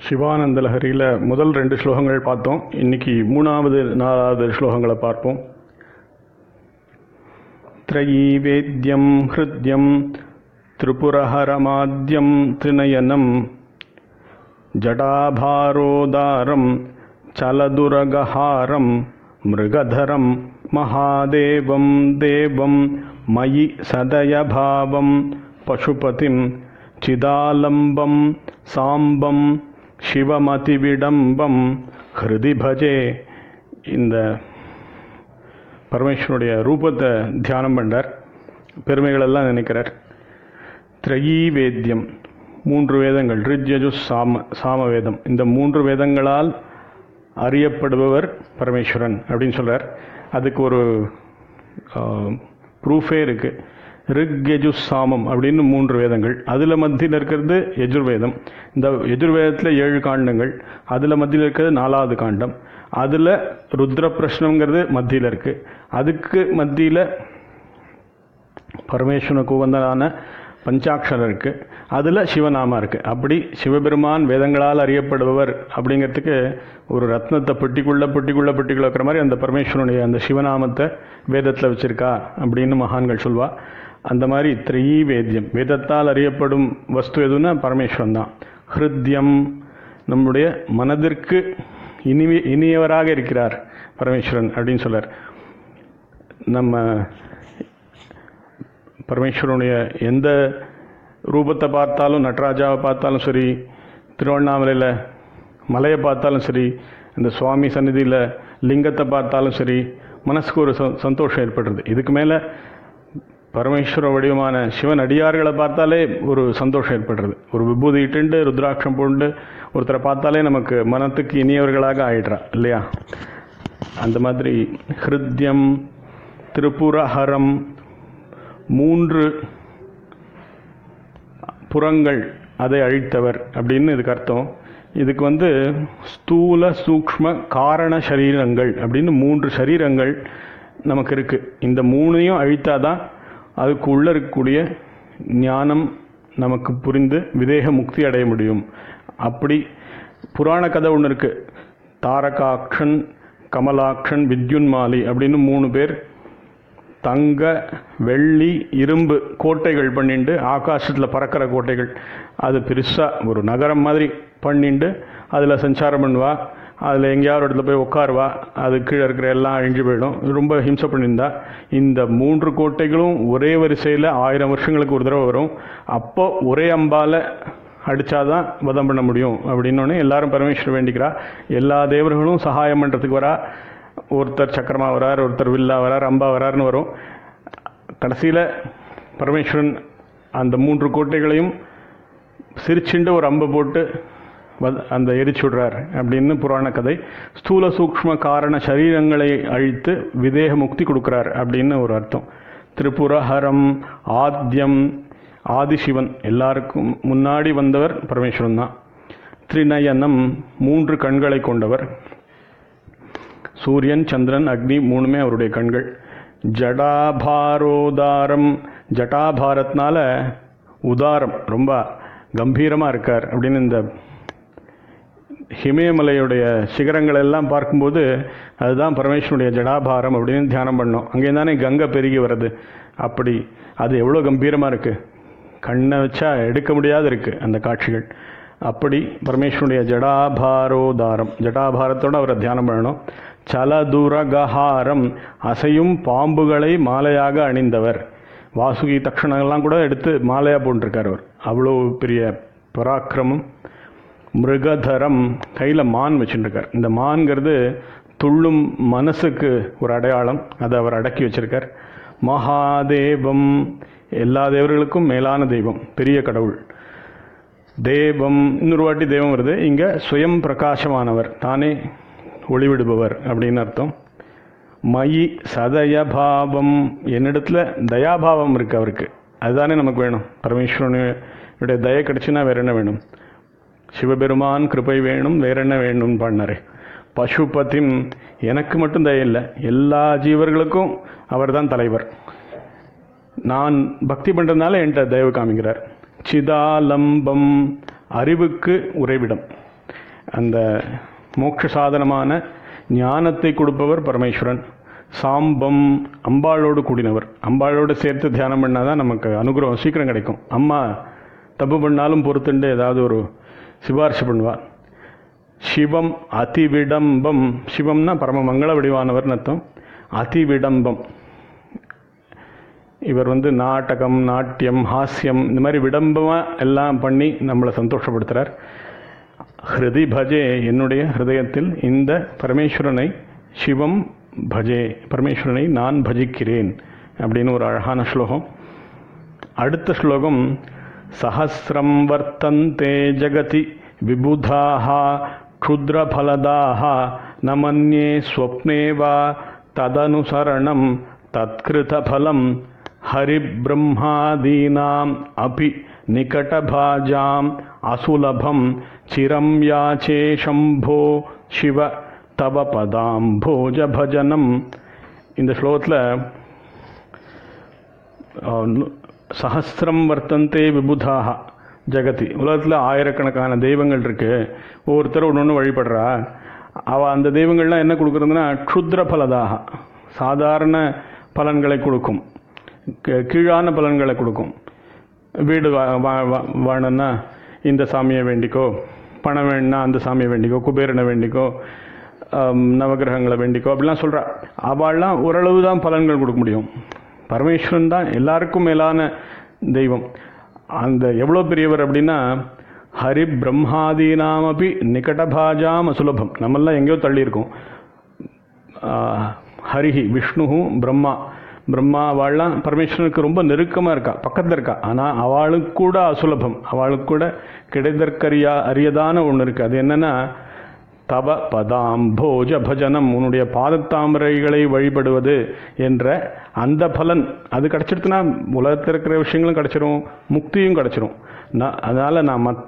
சிவானந்த லஹரியில் முதல் ரெண்டு ஸ்லோகங்கள் பார்த்தோம் இன்னைக்கு மூணாவது நாலாவது ஸ்லோகங்களை பார்ப்போம் त्रयीवेद्यं हृद्यं त्रिपुरहरमाद्यं त्रिनयनं जटाभारोदारं चलदुरगहारं मृगधरं महादेवं देवं मयि सदयभावं पशुपतिं चिदालम्बं साम्बं சிவமதிவிடம்பம் ஹிருதி பஜே இந்த பரமேஸ்வருடைய ரூபத்தை தியானம் பண்ணார் பெருமைகளெல்லாம் நினைக்கிறார் திரையீ வேத்தியம் மூன்று வேதங்கள் ரிஜ்யஜு சாம சாம வேதம் இந்த மூன்று வேதங்களால் அறியப்படுபவர் பரமேஸ்வரன் அப்படின்னு சொல்கிறார் அதுக்கு ஒரு ப்ரூஃபே இருக்குது ரிக் யஜு சாமம் அப்படின்னு மூன்று வேதங்கள் அதில் மத்தியில் இருக்கிறது யஜுர்வேதம் இந்த யஜுர்வேதத்தில் ஏழு காண்டங்கள் அதில் மத்தியில் இருக்கிறது நாலாவது காண்டம் அதில் ருத்ர பிரஷ்னங்கிறது மத்தியில் இருக்குது அதுக்கு மத்தியில் பரமேஸ்வரனுக்கு உகந்ததான பஞ்சாட்சரம் இருக்குது அதில் சிவநாமா இருக்குது அப்படி சிவபெருமான் வேதங்களால் அறியப்படுபவர் அப்படிங்கிறதுக்கு ஒரு ரத்னத்தை பெட்டிக்குள்ள பெட்டிக்குள்ள பெட்டிக்குள்ள இருக்கிற மாதிரி அந்த பரமேஸ்வரனுடைய அந்த சிவநாமத்தை வேதத்தில் வச்சுருக்கா அப்படின்னு மகான்கள் சொல்வா அந்த மாதிரி த்ரீ வேத்தியம் வேதத்தால் அறியப்படும் வஸ்து எதுன்னா பரமேஸ்வரன் தான் ஹிருத்யம் நம்முடைய மனதிற்கு இனிய இனியவராக இருக்கிறார் பரமேஸ்வரன் அப்படின்னு சொல்லார் நம்ம பரமேஸ்வரனுடைய எந்த ரூபத்தை பார்த்தாலும் நடராஜாவை பார்த்தாலும் சரி திருவண்ணாமலையில் மலையை பார்த்தாலும் சரி இந்த சுவாமி சந்நிதியில் லிங்கத்தை பார்த்தாலும் சரி மனசுக்கு ஒரு சந்தோஷம் ஏற்படுறது இதுக்கு மேலே பரமேஸ்வர வடிவமான சிவன் அடியார்களை பார்த்தாலே ஒரு சந்தோஷம் ஏற்படுறது ஒரு விபூதி இட்டுண்டு ருத்ராட்சம் போண்டு ஒருத்தரை பார்த்தாலே நமக்கு மனத்துக்கு இனியவர்களாக ஆயிடுறா இல்லையா அந்த மாதிரி ஹிருத்யம் திருப்புரஹரம் மூன்று புறங்கள் அதை அழித்தவர் அப்படின்னு இதுக்கு அர்த்தம் இதுக்கு வந்து ஸ்தூல சூக்ம காரண சரீரங்கள் அப்படின்னு மூன்று சரீரங்கள் நமக்கு இருக்குது இந்த மூணையும் அழித்தாதான் அதுக்கு உள்ளே இருக்கக்கூடிய ஞானம் நமக்கு புரிந்து விதேக முக்தி அடைய முடியும் அப்படி புராண கதை ஒன்று இருக்குது தாரகாக்ஷன் கமலாக்ஷன் வித்யுன்மாலி அப்படின்னு மூணு பேர் தங்க வெள்ளி இரும்பு கோட்டைகள் பண்ணிண்டு ஆகாசத்தில் பறக்கிற கோட்டைகள் அது பெருசாக ஒரு நகரம் மாதிரி பண்ணிண்டு அதில் சஞ்சாரம் பண்ணுவா அதில் எங்கேயாவது இடத்துல போய் உட்காருவா அது கீழே இருக்கிற எல்லாம் அழிஞ்சு போயிடும் ரொம்ப ஹிம்சை பண்ணியிருந்தா இந்த மூன்று கோட்டைகளும் ஒரே வரிசையில் ஆயிரம் வருஷங்களுக்கு ஒரு தடவை வரும் அப்போ ஒரே அம்பால் அடித்தாதான் வதம் பண்ண முடியும் அப்படின்னோடனே எல்லாரும் பரமேஸ்வரர் வேண்டிக்கிறா எல்லா தேவர்களும் சகாயம் பண்ணுறதுக்கு வரா ஒருத்தர் சக்கரமா வரார் ஒருத்தர் வில்லா வரார் அம்பா வரார்னு வரும் கடைசியில் பரமேஸ்வரன் அந்த மூன்று கோட்டைகளையும் சிரிச்சுண்டு ஒரு அம்பை போட்டு அந்த எரிச்சு விடுறார் அப்படின்னு புராண கதை ஸ்தூல சூக்ம காரண சரீரங்களை அழித்து விதேக முக்தி கொடுக்குறார் அப்படின்னு ஒரு அர்த்தம் திரிபுரஹரம் ஆத்யம் ஆதிசிவன் எல்லாருக்கும் முன்னாடி வந்தவர் பரமேஸ்வரன் தான் திரிநயனம் மூன்று கண்களை கொண்டவர் சூரியன் சந்திரன் அக்னி மூணுமே அவருடைய கண்கள் ஜடாபாரோதாரம் ஜட்டாபாரத்னால உதாரம் ரொம்ப கம்பீரமாக இருக்கார் அப்படின்னு இந்த ஹிமயமலையுடைய சிகரங்கள் எல்லாம் பார்க்கும்போது அதுதான் பரமேஸ்வருடைய ஜடாபாரம் அப்படின்னு தியானம் பண்ணோம் அங்கே தானே கங்கை பெருகி வருது அப்படி அது எவ்வளோ கம்பீரமாக இருக்குது கண்ணை வச்சா எடுக்க முடியாது இருக்குது அந்த காட்சிகள் அப்படி பரமேஸ்வருடைய ஜடாபாரோதாரம் ஜடாபாரத்தோடு அவரை தியானம் பண்ணணும் சலதுரகஹாரம் அசையும் பாம்புகளை மாலையாக அணிந்தவர் வாசுகி தக்ஷணங்கள்லாம் கூட எடுத்து மாலையாக போட்டிருக்கார் அவர் அவ்வளோ பெரிய பராக்கிரமம் மிருகதரம் கையில் மான் வச்சுட்டுருக்கார் இந்த மான்கிறது துள்ளும் மனசுக்கு ஒரு அடையாளம் அதை அவர் அடக்கி வச்சிருக்கார் மகாதேவம் எல்லா தேவர்களுக்கும் மேலான தெய்வம் பெரிய கடவுள் தேவம் இன்னொரு வாட்டி தெய்வம் வருது இங்கே சுயம் பிரகாசமானவர் தானே ஒளிவிடுபவர் அப்படின்னு அர்த்தம் மயி சதயபாவம் என்னிடத்துல தயாபாவம் இருக்கு அவருக்கு அதுதானே நமக்கு வேணும் பரமேஸ்வரனுடைய தய கிடைச்சுன்னா வேற என்ன வேணும் சிவபெருமான் கிருப்பை வேணும் வேற என்ன வேணும்னு பண்ணாரு பசுபதிம் எனக்கு மட்டும் தய இல்லை எல்லா ஜீவர்களுக்கும் அவர் தான் தலைவர் நான் பக்தி பண்ணுறதுனால என்கிட்ட தயவு காமிக்கிறார் சிதாலம்பம் அறிவுக்கு உறைவிடம் அந்த மோட்ச சாதனமான ஞானத்தை கொடுப்பவர் பரமேஸ்வரன் சாம்பம் அம்பாளோடு கூடினவர் அம்பாளோடு சேர்த்து தியானம் பண்ணாதான் நமக்கு அனுகிரகம் சீக்கிரம் கிடைக்கும் அம்மா தப்பு பண்ணாலும் பொறுத்துண்டு ஏதாவது ஒரு சிபாரிசு பண்ணுவார் சிவம் அதிவிடம்பம் சிவம்னா பரம மங்கள வடிவானவர்னு அர்த்தம் அதிவிடம்பம் இவர் வந்து நாடகம் நாட்டியம் ஹாஸ்யம் இந்த மாதிரி விடம்பமாக எல்லாம் பண்ணி நம்மளை சந்தோஷப்படுத்துகிறார் ஹிருதி பஜே என்னுடைய ஹிருதயத்தில் இந்த பரமேஸ்வரனை சிவம் பஜே பரமேஸ்வரனை நான் பஜிக்கிறேன் அப்படின்னு ஒரு அழகான ஸ்லோகம் அடுத்த ஸ்லோகம் சஹசிரம் வர்த்தந்தே ஜகதி விபுதாக க்ஷுத்ரஃலதாக ந மன்யே ஸ்வப்னே வா ததனுசரணம் தத்கிருதஃலம் ஹரிபிரம்மாதீனாம் அபி நிகடபாஜாம் அசுலபம் சிரம் யாச்சே சம்போ சிவ தவ பதாம் போஜ பஜனம் இந்த ஸ்லோகத்தில் சஹசிரம் வர்த்தந்தே விபுதாக ஜெகதி உலகத்தில் ஆயிரக்கணக்கான தெய்வங்கள் இருக்கு ஒவ்வொருத்தரும் ஒன்று ஒன்று வழிபடுறா அவள் அந்த தெய்வங்கள்லாம் என்ன கொடுக்குறதுன்னா க்ஷுத்ர பலதாக சாதாரண பலன்களை கொடுக்கும் கீ- கீழான பலன்களை கொடுக்கும் வீடு வா வா- வா- வாழணும்னா இந்த சாமியை வேண்டிக்கோ பணம் வேணும்னா அந்த சாமியை வேண்டிக்கோ குபேரனை வேண்டிக்கோ ஆம், நவக்கிரகங்களை வேண்டிக்கோ அப்படிலாம் சொல்கிறா அவள்லாம் ஓரளவு தான் பலன்கள் கொடுக்க முடியும் பரமேஸ்வரன் தான் எல்லாருக்கும் மேலான தெய்வம் அந்த எவ்வளோ பெரியவர் அப்படின்னா ஹரி பிரம்மாதீனாமபி நிகடபாஜாம் அசுலபம் நம்மெல்லாம் எங்கேயோ தள்ளி இருக்கோம் ஆஹ், ஹரிஹி விஷ்ணு பிரம்மா பிரம்மா அவள்லாம் பரமேஸ்வரனுக்கு ரொம்ப நெருக்கமாக இருக்கா பக்கத்தில் இருக்கா ஆனால் அவளுக்கு கூட அசுலபம் அவளுக்கு கூட கிடைதற்கரியா அரியதான ஒன்று இருக்குது அது என்னன்னா தவ பதாம் போஜ பஜனம் உன்னுடைய பாதத்தாமரைகளை வழிபடுவது என்ற அந்த பலன் அது கிடைச்சிடுத்துனா உலகத்தில் இருக்கிற விஷயங்களும் கிடைச்சிரும் முக்தியும் கிடைச்சிரும் நான் அதனால் நான் மற்ற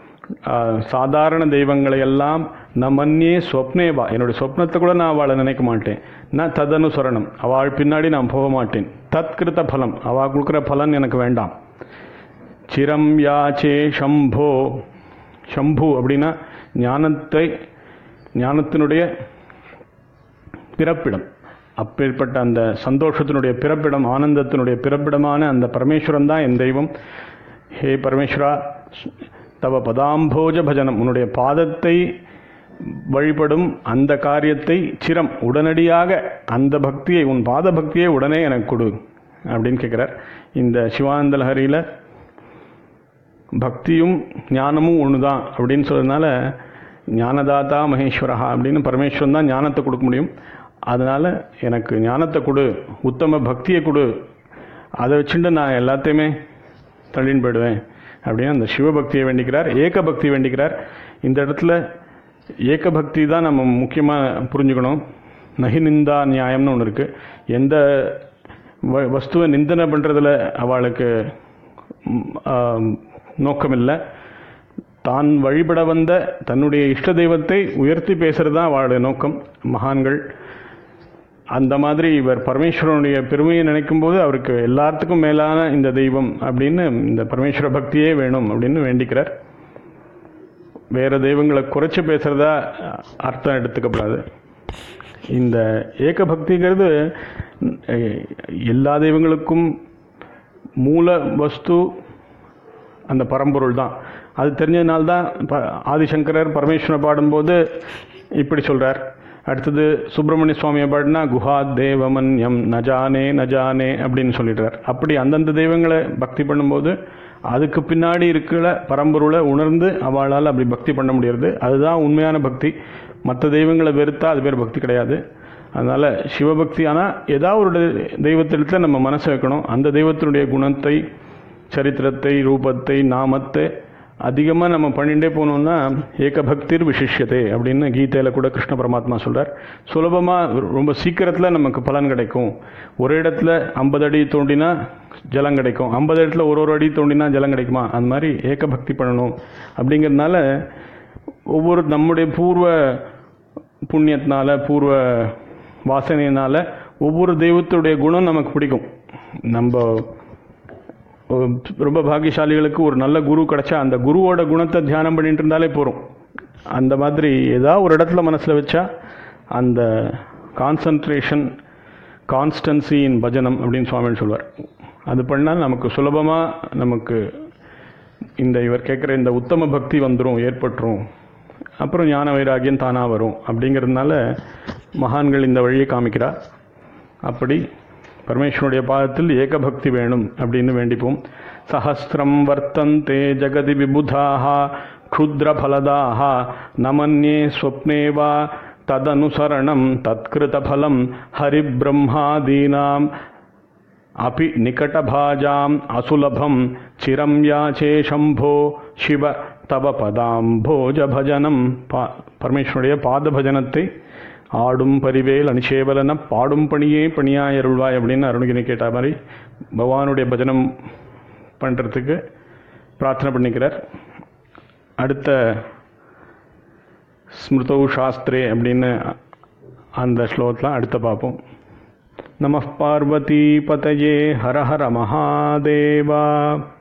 சாதாரண தெய்வங்களை எல்லாம் நான் மன்னியே சொப்னேவா என்னுடைய சொப்னத்தை கூட நான் அவளை நினைக்க மாட்டேன் நான் ததனுசரணம் அவள் பின்னாடி நான் போக மாட்டேன் தத்கிருத பலம் அவள் கொடுக்குற பலன் எனக்கு வேண்டாம் சிரம் யாச்சே சம்போ சம்பு அப்படின்னா ஞானத்தை ஞானத்தினுடைய பிறப்பிடம் அப்பேற்பட்ட அந்த சந்தோஷத்தினுடைய பிறப்பிடம் ஆனந்தத்தினுடைய பிறப்பிடமான அந்த பரமேஸ்வரன் தான் என் தெய்வம் ஹே பரமேஸ்வரா தவ பதாம்போஜ பஜனம் உன்னுடைய பாதத்தை வழிபடும் அந்த காரியத்தை சிரம் உடனடியாக அந்த பக்தியை உன் பாத பக்தியை உடனே எனக்கு கொடு அப்படின்னு கேட்குறார் இந்த சிவானந்த லஹரியில் பக்தியும் ஞானமும் ஒன்று தான் அப்படின்னு சொல்றதுனால ஞானதாதா மகேஸ்வரஹா அப்படின்னு பரமேஸ்வரன் தான் ஞானத்தை கொடுக்க முடியும் அதனால் எனக்கு ஞானத்தை கொடு உத்தம பக்தியை கொடு அதை வச்சுட்டு நான் எல்லாத்தையுமே தள்ளின்னு போயிடுவேன் அப்படின்னு அந்த சிவபக்தியை வேண்டிக்கிறார் ஏக பக்தி வேண்டிக்கிறார் இந்த இடத்துல ஏக பக்தி தான் நம்ம முக்கியமாக புரிஞ்சுக்கணும் நகி நிந்தா நியாயம்னு ஒன்று இருக்குது எந்த வ- வஸ்துவை நிந்தனை பண்ணுறதுல அவளுக்கு ம், ஆம், நோக்கம் இல்லை தான் வழிபட வந்த தன்னுடைய இஷ்ட தெய்வத்தை உயர்த்தி பேசுறது தான் அவளுடைய நோக்கம் மகான்கள் அந்த மாதிரி இவர் பரமேஸ்வரனுடைய பெருமையை நினைக்கும் போது அவருக்கு எல்லாத்துக்கும் மேலான இந்த தெய்வம் அப்படின்னு இந்த பரமேஸ்வர பக்தியே வேணும் அப்படின்னு வேண்டிக்கிறார் வேற தெய்வங்களை குறைச்சு பேசுறதா அர்த்தம் எடுத்துக்கப்படாது இந்த ஏக பக்திங்கிறது அஹ், எல்லா தெய்வங்களுக்கும் மூல வஸ்து அந்த பரம்பொருள் தான் அது தெரிஞ்சதுனால தான் ப- ஆதிசங்கரர் பரமேஸ்வரனை பாடும்போது இப்படி சொல்றார் அடுத்தது சுப்பிரமணிய சுவாமியை பாடினா குஹா தேவமன்யம் நஜானே நஜானே அப்படின்னு சொல்லிடுறார் அப்படி அந்தந்த தெய்வங்களை பக்தி பண்ணும்போது அதுக்கு பின்னாடி இருக்கிற பரம்பொருளை உணர்ந்து அவளால் அப்படி பக்தி பண்ண முடியாது அதுதான் உண்மையான பக்தி மற்ற தெய்வங்களை வெறுத்தா அது பேர் பக்தி கிடையாது அதனால் சிவபக்தி ஆனால் ஏதாவது ஒரு தெய்வத்திடத்தில் நம்ம மனசை வைக்கணும் அந்த தெய்வத்தினுடைய குணத்தை சரித்திரத்தை ரூபத்தை நாமத்தை அதிகமாக நம்ம பண்ணிகிட்டே போனோம்னா ஏகபக்திர் விசிஷ்யத்தை அப்படின்னு கீதையில் கூட கிருஷ்ண பரமாத்மா சொல்றார் சுலபமாக ரொம்ப சீக்கிரத்தில் நமக்கு பலன் கிடைக்கும் ஒரு இடத்துல ஐம்பது அடி தோண்டினா ஜலம் கிடைக்கும் ஐம்பது இடத்துல ஒரு ஒரு அடி தோண்டினா ஜலம் கிடைக்குமா அந்த மாதிரி ஏகபக்தி பண்ணணும் அப்படிங்கிறதுனால ஒவ்வொரு நம்முடைய பூர்வ புண்ணியத்தினால பூர்வ வாசனையினால ஒவ்வொரு தெய்வத்துடைய குணம் நமக்கு பிடிக்கும் நம்ம ரொம்ப பாக்கியசாலிகளுக்கு ஒரு நல்ல குரு கிடைச்சா அந்த குருவோட குணத்தை தியானம் பண்ணிட்டு இருந்தாலே போகிறோம் அந்த மாதிரி ஏதாவது ஒரு இடத்துல மனசில் வச்சா அந்த கான்சன்ட்ரேஷன் கான்ஸ்டன்சி இன் பஜனம் அப்படின்னு சுவாமின்னு சொல்வார் அது பண்ணால் நமக்கு சுலபமாக நமக்கு இந்த இவர் கேட்குற இந்த உத்தம பக்தி வந்துடும் ஏற்பட்டுரும் அப்புறம் ஞான வைராகியம் தானாக வரும் அப்படிங்கிறதுனால மகான்கள் இந்த வழியை காமிக்கிறார் அப்படி பரமேஸ்வருடைய பாதத்தில் ஏகபக்தி வேணும் அப்படின்னு வேண்டிப்போம் சஹசிரம் வர்த்தந்தே ஜகதி விபுதாக க்ஷுத்ரஃலதாக நமன்யே ஸ்வப்னே வா ததனுசரணம் தத்கிருதஃலம் ஹரிபிரம்மாதீனாம் अपि निकटभाजाम् असुलभं चिरं याचे शम्भो शिव தவ பதாம்போஜ பஜனம் பா பரமேஸ்வருடைய பாத பஜனத்தை ஆடும் பரிவேல் அனிஷேவலன பாடும் பணியே பணியாய் அருள்வாய் அப்படின்னு அருணகிரி கேட்ட மாதிரி பகவானுடைய பஜனம் பண்ணுறதுக்கு பிரார்த்தனை பண்ணிக்கிறார் அடுத்த ஸ்மிருதௌ சாஸ்திரே அப்படின்னு அந்த ஸ்லோகத்தில் அடுத்த பார்ப்போம் நம பார்வதி பதயே ஹர ஹர மகாதேவா